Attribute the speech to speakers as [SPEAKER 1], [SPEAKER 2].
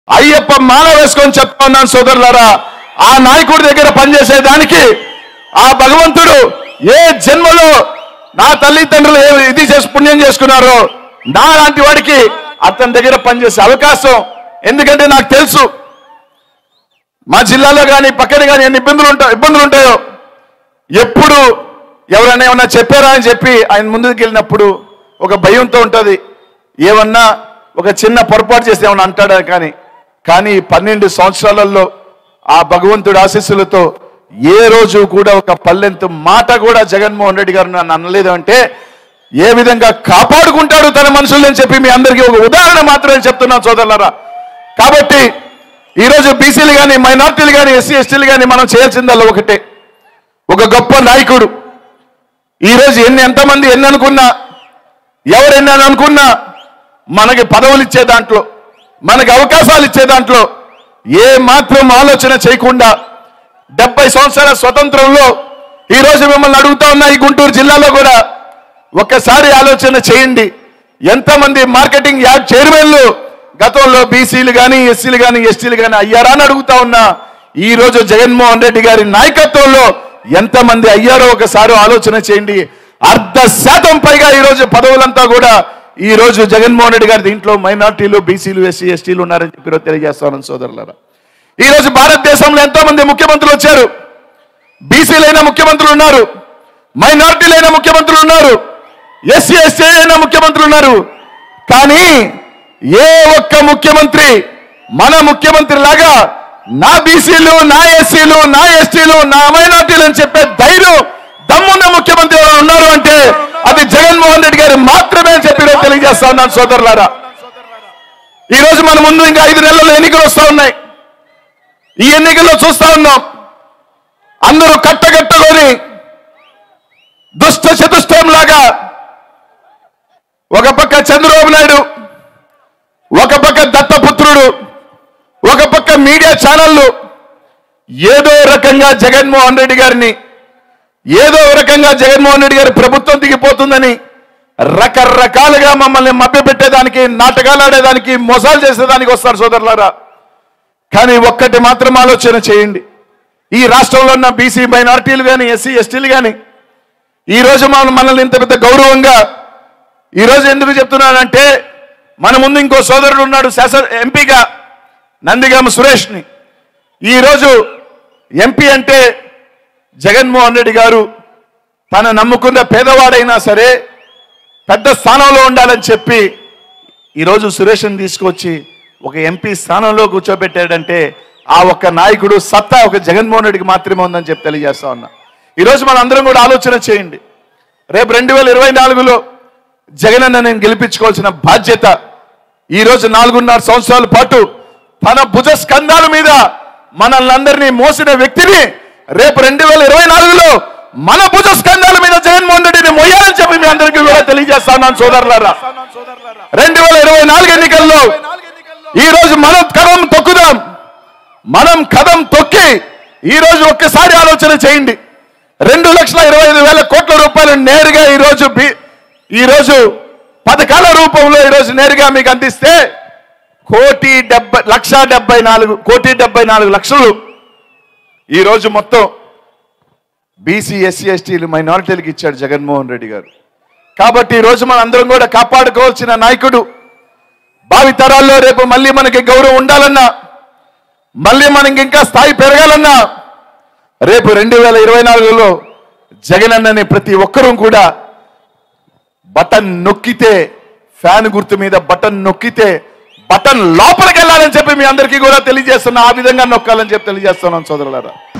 [SPEAKER 1] అయ్యప్ప మాల వేసుకొని చెప్తా ఉన్నాను సోదరులారా ఆ నాయకుడి దగ్గర పనిచేసేదానికి ఆ భగవంతుడు ఏ జన్మలో నా తల్లిదండ్రులు ఏ ఇది చేసి పుణ్యం చేసుకున్నారో నా లాంటి వాడికి అతని దగ్గర పనిచేసే అవకాశం ఎందుకంటే నాకు తెలుసు మా జిల్లాలో కానీ పక్కన కానీ ఎన్ని ఇబ్బందులు ఉంటాయి ఇబ్బందులు ఉంటాయో ఎప్పుడు ఎవరైనా ఏమన్నా చెప్పారా అని చెప్పి ఆయన ముందుకు వెళ్ళినప్పుడు ఒక భయంతో ఉంటుంది ఏమన్నా ఒక చిన్న పొరపాటు చేస్తే ఏమన్నా అంటాడా కానీ కానీ పన్నెండు సంవత్సరాలలో ఆ భగవంతుడి ఆశీస్సులతో ఏ రోజు కూడా ఒక పల్లెంతు మాట కూడా జగన్మోహన్ రెడ్డి గారు నన్ను అనలేదు అంటే ఏ విధంగా కాపాడుకుంటాడు తన మనుషుల్ని అని చెప్పి మీ అందరికీ ఒక ఉదాహరణ మాత్రమే చెప్తున్నాను సోదరులారా కాబట్టి ఈరోజు బీసీలు కానీ మైనార్టీలు కానీ ఎస్సీ ఎస్టీలు కానీ మనం చేయాల్సిందల్లా ఒకటే ఒక గొప్ప నాయకుడు ఈరోజు ఎన్ని ఎంతమంది ఎన్ని అనుకున్నా ఎవరు ఎన్ని అని అనుకున్నా మనకి పదవులు ఇచ్చే దాంట్లో మనకి అవకాశాలు ఇచ్చే దాంట్లో ఏ మాత్రం ఆలోచన చేయకుండా డెబ్బై సంవత్సరాల స్వతంత్రంలో ఈరోజు మిమ్మల్ని అడుగుతా ఉన్న ఈ గుంటూరు జిల్లాలో కూడా ఒక్కసారి ఆలోచన చేయండి ఎంతమంది మార్కెటింగ్ యాడ్ చైర్మన్లు గతంలో బీసీలు కానీ ఎస్సీలు కానీ ఎస్టీలు కానీ అయ్యారా అని అడుగుతా ఉన్నా ఈ రోజు జగన్మోహన్ రెడ్డి గారి నాయకత్వంలో ఎంతమంది అయ్యారో ఒకసారి ఆలోచన చేయండి అర్ధ శాతం పైగా ఈ రోజు పదవులంతా కూడా ఈ రోజు జగన్మోహన్ రెడ్డి గారి దీంట్లో మైనార్టీలు బీసీలు ఎస్సీ ఎస్టీలు ఉన్నారని చెప్పి ఈరోజు తెలియజేస్తాను సోదరులారా ఈ రోజు భారతదేశంలో ఎంతో మంది ముఖ్యమంత్రులు వచ్చారు బీసీలైన ముఖ్యమంత్రులు ఉన్నారు మైనార్టీలైన ముఖ్యమంత్రులు ఉన్నారు ఎస్సీ ఎస్టీ అయిన ముఖ్యమంత్రులు ఉన్నారు కానీ ఏ ఒక్క ముఖ్యమంత్రి మన ముఖ్యమంత్రి లాగా నా బీసీలు నా ఎస్సీలు నా ఎస్టీలు నా మైనార్టీలు అని చెప్పే ధైర్యం దమ్మున్న ముఖ్యమంత్రి ఎవరు ఉన్నారు అంటే అది జగన్మోహన్ రెడ్డి గారు మాత్రమే అని చెప్పి ఈరోజు తెలియజేస్తా ఉన్నాను సోదరులారా ఈ రోజు మన ముందు ఇంకా ఐదు నెలల్లో ఎన్నికలు వస్తా ఉన్నాయి ఈ ఎన్నికల్లో చూస్తా ఉన్నాం అందరూ కట్టగట్టుకొని దుష్ట చతుష్టం లాగా ఒక పక్క చంద్రబాబు నాయుడు ఒక పక్క దత్తపుత్రుడు ఒక పక్క మీడియా ఛానళ్ళు ఏదో రకంగా జగన్మోహన్ రెడ్డి గారిని ఏదో రకంగా జగన్మోహన్ రెడ్డి గారి ప్రభుత్వం దిగిపోతుందని రకరకాలుగా మమ్మల్ని మభ్యపెట్టేదానికి నాటకాలు ఆడేదానికి మోసాలు చేసేదానికి వస్తారు సోదరులారా కానీ ఒక్కటి మాత్రం ఆలోచన చేయండి ఈ రాష్ట్రంలో ఉన్న బీసీ మైనారిటీలు కానీ ఎస్సీ ఎస్టీలు కానీ ఈ రోజు మనం మనల్ని ఇంత పెద్ద గౌరవంగా ఈ రోజు ఎందుకు చెప్తున్నానంటే మన ముందు ఇంకో సోదరుడు ఉన్నాడు శాసన ఎంపీగా నందిగామ సురేష్ని ఈ రోజు ఎంపీ అంటే జగన్మోహన్ రెడ్డి గారు తను నమ్ముకున్న పేదవాడైనా సరే పెద్ద స్థానంలో ఉండాలని చెప్పి ఈరోజు సురేష్ని తీసుకొచ్చి ఒక ఎంపీ స్థానంలో కూర్చోబెట్టాడంటే ఆ ఒక్క నాయకుడు సత్తా ఒక జగన్మోహన్ రెడ్డికి మాత్రమే ఉందని చెప్పి తెలియజేస్తా ఉన్నా ఈరోజు మన అందరం కూడా ఆలోచన చేయండి రేపు రెండు వేల ఇరవై నాలుగులో జగనన్న నేను గెలిపించుకోవాల్సిన బాధ్యత ఈ రోజు నాలుగున్నర సంవత్సరాల పాటు తన భుజ స్కంధాల మీద మనల్ని అందరినీ మోసిన వ్యక్తిని రేపు రెండు వేల ఇరవై నాలుగులో మన భుజ స్కంధాల మీద జగన్మోహన్ రెడ్డిని మొయ్యాలని చెప్పి మీ అందరికీ కూడా తెలియజేస్తా ఉన్నాను సోదరులారా రెండు వేల ఇరవై నాలుగు ఎన్నికల్లో ఈ రోజు మనం కదం తొక్కుదాం మనం కదం తొక్కి ఈ రోజు ఒక్కసారి ఆలోచన చేయండి రెండు లక్షల ఇరవై ఐదు వేల కోట్ల రూపాయలు నేరుగా ఈ రోజు బి- ఈ రోజు పథకాల రూపంలో ఈ రోజు నేరుగా మీకు అందిస్తే కోటి డెబ్బై లక్ష డెబ్బై నాలుగు కోటి డెబ్బై నాలుగు లక్షలు ఈ రోజు మొత్తం బీసీ ఎస్సీ ఎస్టీలు మైనారిటీలకు ఇచ్చాడు జగన్మోహన్ రెడ్డి గారు కాబట్టి ఈ రోజు మనం అందరం కూడా కాపాడుకోవాల్సిన నాయకుడు భావి తరాల్లో రేపు మళ్ళీ మనకి గౌరవం ఉండాలన్నా మళ్ళీ మనకి ఇంకా స్థాయి పెరగాలన్నా రేపు రెండు వేల ఇరవై నాలుగులో జగన్ అన్నని ప్రతి ఒక్కరూ కూడా బటన్ నొక్కితే ఫ్యాన్ గుర్తు మీద బటన్ నొక్కితే బటన్ లోపలికి వెళ్ళాలని చెప్పి మీ అందరికీ కూడా తెలియజేస్తున్నా ఆ విధంగా నొక్కాలని చెప్పి తెలియజేస్తున్నాను సోదరులారా